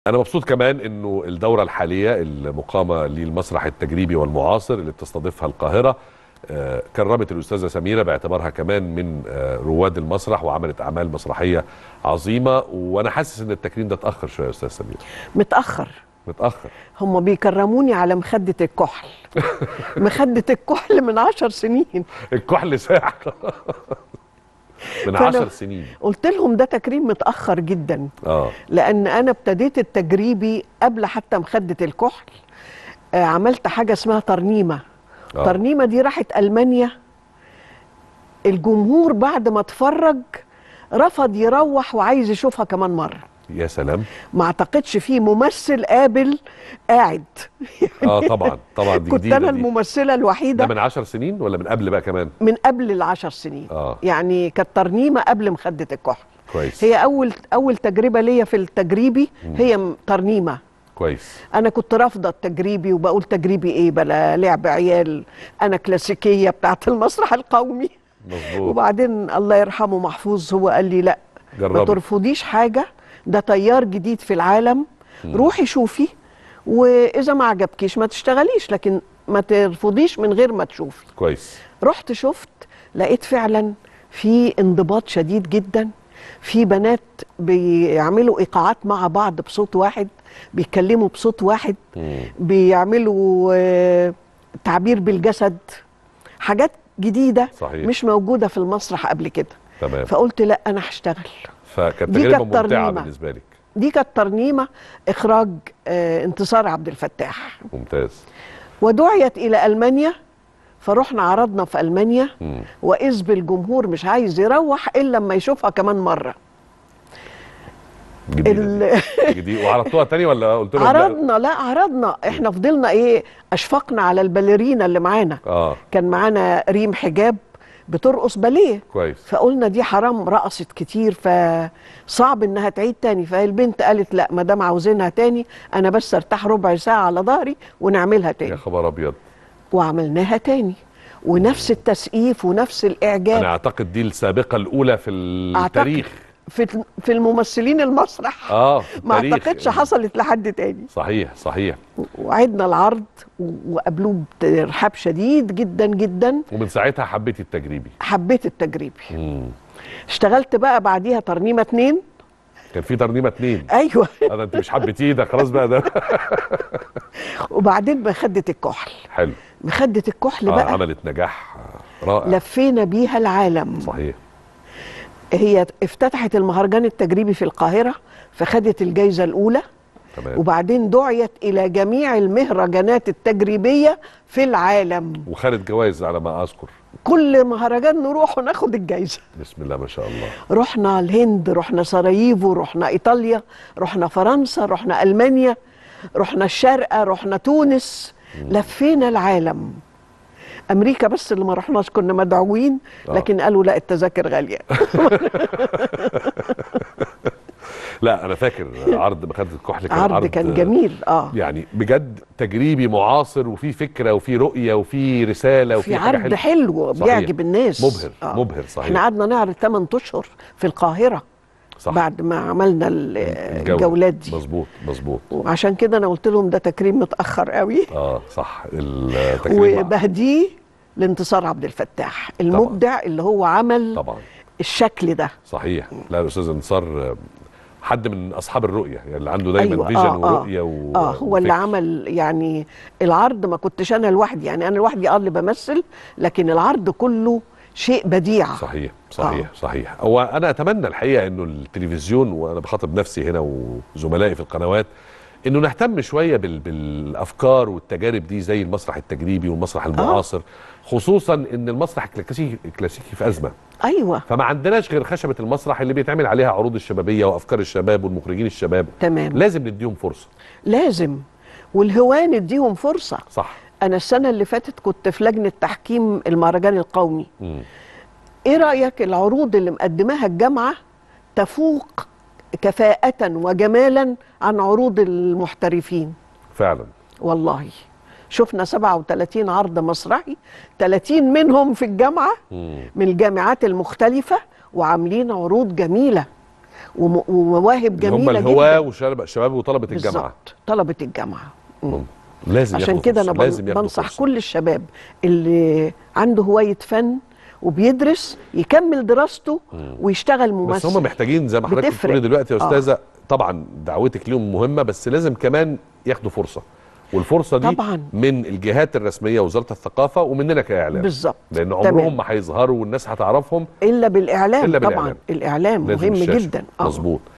انا مبسوط كمان انه الدوره الحاليه المقامه للمسرح التجريبي والمعاصر اللي بتستضيفها القاهره آه، كرمت الاستاذه سميره باعتبارها كمان من آه، رواد المسرح وعملت اعمال مسرحيه عظيمه وانا حاسس ان التكريم ده اتاخر شويه يا استاذ سمير متأخر متاخر هم بيكرموني على مخدة الكحل مخدة الكحل من عشر سنين الكحل ساعه من فأنا- عشر سنين قلت لهم ده تكريم متأخر جدا اه لأن أنا ابتديت التجريبي قبل حتى مخدة الكحل آه، عملت حاجة اسمها ترنيمة آه. ترنيمة دي راحت ألمانيا الجمهور بعد ما اتفرج رفض يروح وعايز يشوفها كمان مرة يا سلام ما اعتقدش في ممثل قابل قاعد اه طبعا طبعا دي كنت جديده انا دي. الممثله ده الوحيده من عشر سنين ولا من قبل بقى كمان من قبل العشر سنين اه يعني كانت ترنيمه قبل مخده الكحل كويس هي اول اول تجربه ليا في التجريبي هي م- ترنيمه كويس انا كنت رافضه التجريبي وبقول تجريبي ايه بلا لعب عيال انا كلاسيكيه بتاعت المسرح القومي مظبوط وبعدين الله يرحمه محفوظ هو قال لي لا ما جربي ترفضيش حاجه ده تيار جديد في العالم روحي شوفي واذا ما عجبكيش ما تشتغليش لكن ما ترفضيش من غير ما تشوفي كويس رحت شفت لقيت فعلا في انضباط شديد جدا في بنات بيعملوا ايقاعات مع بعض بصوت واحد بيتكلموا بصوت واحد مم. بيعملوا آه، تعبير بالجسد حاجات جديده صحيح. مش موجوده في المسرح قبل كده تمام فقلت لا انا هشتغل فكانت دي تجربه كانت ممتعه ترنيمة. بالنسبه لك دي كانت ترنيمه اخراج آه، انتصار عبد الفتاح ممتاز ودعيت الى المانيا فرحنا عرضنا في المانيا مم. واذ بالجمهور مش عايز يروح الا لما يشوفها كمان مره جديده ال- دي. جديد وعرضتوها تاني ولا قلت لهم لا؟ عرضنا لا عرضنا احنا فضلنا ايه اشفقنا على الباليرينا اللي معانا اه كان معانا ريم حجاب بترقص باليه كويس فقلنا دي حرام رقصت كتير فصعب انها تعيد تاني فالبنت قالت لا ما دام عاوزينها تاني انا بس ارتاح ربع ساعه على ظهري ونعملها يا تاني خبر ابيض وعملناها تاني ونفس التسقيف ونفس الاعجاب انا اعتقد دي السابقه الاولى في التاريخ في في الممثلين المسرح اه في ما التاريخ. اعتقدش حصلت لحد تاني صحيح صحيح وعدنا العرض و- وقابلوه بترحاب شديد جدا جدا ومن ساعتها حبيتي التجريبي حبيت التجريبي مم. اشتغلت بقى بعديها ترنيمه اتنين كان في ترنيمه اتنين ايوه هذا انت مش حبيتيه ده خلاص بقى ده وبعدين مخده الكحل حلو مخده الكحل آه بقى عملت نجاح آه، رائع لفينا بيها العالم صحيح هي افتتحت المهرجان التجريبي في القاهره فخدت الجائزه الاولى تمام وبعدين دعيت الى جميع المهرجانات التجريبيه في العالم وخدت جوائز على ما اذكر كل مهرجان نروح وناخد الجائزه بسم الله ما شاء الله رحنا الهند رحنا سراييفو رحنا ايطاليا رحنا فرنسا رحنا المانيا رحنا الشارقه رحنا تونس لفينا العالم امريكا بس اللي ما رحناش كنا مدعوين آه. لكن قالوا لا التذاكر غاليه لا انا فاكر عرض مخدة الكحل كان عرض كان جميل اه يعني بجد تجريبي معاصر وفي فكره وفي رؤيه وفي رساله وفي في حاجه عرض حلوه حلو صحيح. بيعجب الناس مبهر مبهر صحيح احنا قعدنا نعرض 8 اشهر في القاهره صح بعد ما عملنا ال- الجولة. الجولات دي مظبوط مظبوط وعشان كده انا قلت لهم ده تكريم متاخر قوي اه صح التكريم وبهديه لانتصار عبد الفتاح المبدع اللي هو عمل طبعا الشكل ده صحيح لا الاستاذ انتصار آه، حد من اصحاب الرؤيه يعني اللي عنده دايما أيوة، فيجن آه، آه. ورؤيه و... اه هو اللي وفكر. عمل يعني العرض ما كنتش انا لوحدي يعني انا لوحدي اه اللي بمثل لكن العرض كله شيء بديع صحيح صحيح آه. صحيح هو انا اتمنى الحقيقه انه التلفزيون وانا بخاطب نفسي هنا وزملائي في القنوات انه نهتم شويه بال... بالافكار والتجارب دي زي المسرح التجريبي والمسرح المعاصر خصوصا ان المسرح الكلاسيكي الكلاسيكي في ازمه ايوه فما عندناش غير خشبه المسرح اللي بيتعمل عليها عروض الشبابيه وافكار الشباب والمخرجين الشباب تمام لازم نديهم فرصه لازم والهواة نديهم فرصه صح انا السنه اللي فاتت كنت في لجنه تحكيم المهرجان القومي مم. ايه رايك العروض اللي مقدماها الجامعه تفوق كفاءه وجمالا عن عروض المحترفين فعلا والله شفنا 37 عرض مسرحي 30 منهم في الجامعه مم. من الجامعات المختلفه وعاملين عروض جميله وم- ومواهب اللي هم جميله الهواه جدا وشباب شباب وطلبه الجامعه بالظبط طلبه الجامعه مم. لازم عشان ياخدوا كده انا فرصة. بن- لازم ياخدوا بنصح فرصة. كل الشباب اللي عنده هوايه فن وبيدرس يكمل دراسته ويشتغل ممثل بس هم محتاجين زي ما حضرتك بتفرق. بتقولي دلوقتي يا آه. استاذه طبعا دعوتك ليهم مهمه بس لازم كمان ياخدوا فرصه والفرصه دي طبعاً. من الجهات الرسميه وزاره الثقافه ومننا كاعلام بالظبط لان تمام. عمرهم ما هيظهروا والناس هتعرفهم الا بالاعلام إلا طبعا بالإعلام. الاعلام لازم مهم الشاشة. جدا مظبوط